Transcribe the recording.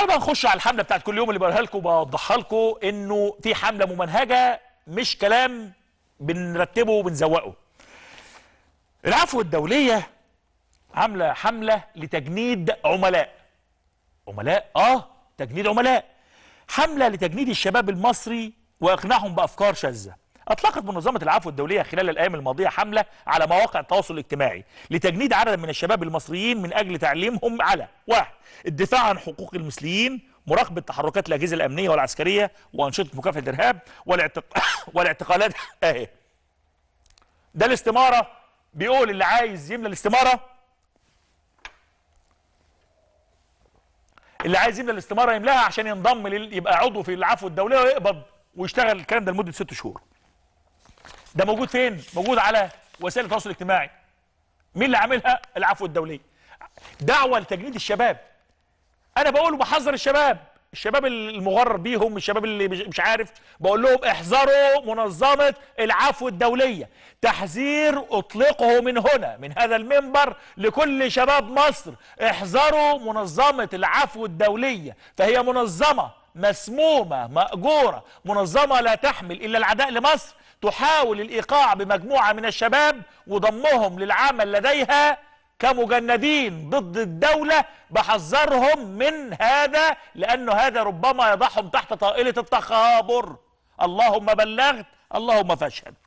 تعالوا بقى نخش على الحمله بتاعت كل يوم اللي بقولها لكم وبوضحها لكم انه في حمله ممنهجه مش كلام بنرتبه وبنزوقه. العفو الدوليه عامله حمله لتجنيد عملاء. عملاء؟ اه تجنيد عملاء. حمله لتجنيد الشباب المصري واقناعهم بافكار شاذه. اطلقت منظمه العفو الدوليه خلال الايام الماضيه حمله على مواقع التواصل الاجتماعي لتجنيد عدد من الشباب المصريين من اجل تعليمهم على واحد الدفاع عن حقوق المثليين مراقبه تحركات الاجهزه الامنيه والعسكريه وانشطه مكافحه الارهاب والاعتق... والاعتقالات اهي ده الاستماره بيقول اللي عايز يملى الاستماره اللي عايز يملى الاستماره يملاها عشان ينضم لل... يبقى عضو في العفو الدوليه ويقبض ويشتغل الكلام ده لمده ست شهور ده موجود فين؟ موجود على وسائل التواصل الاجتماعي. مين اللي عاملها؟ العفو الدولي. دعوه لتجنيد الشباب. انا بقول وبحذر الشباب، الشباب المغرر بيهم، الشباب اللي مش مش عارف، بقول لهم احذروا منظمه العفو الدوليه. تحذير اطلقه من هنا من هذا المنبر لكل شباب مصر، احذروا منظمه العفو الدوليه، فهي منظمه مسمومه ماجوره، منظمه لا تحمل الا العداء لمصر. تحاول الايقاع بمجموعه من الشباب وضمهم للعمل لديها كمجندين ضد الدوله بحذرهم من هذا لانه هذا ربما يضعهم تحت طائله التخابر اللهم بلغت اللهم فاشهد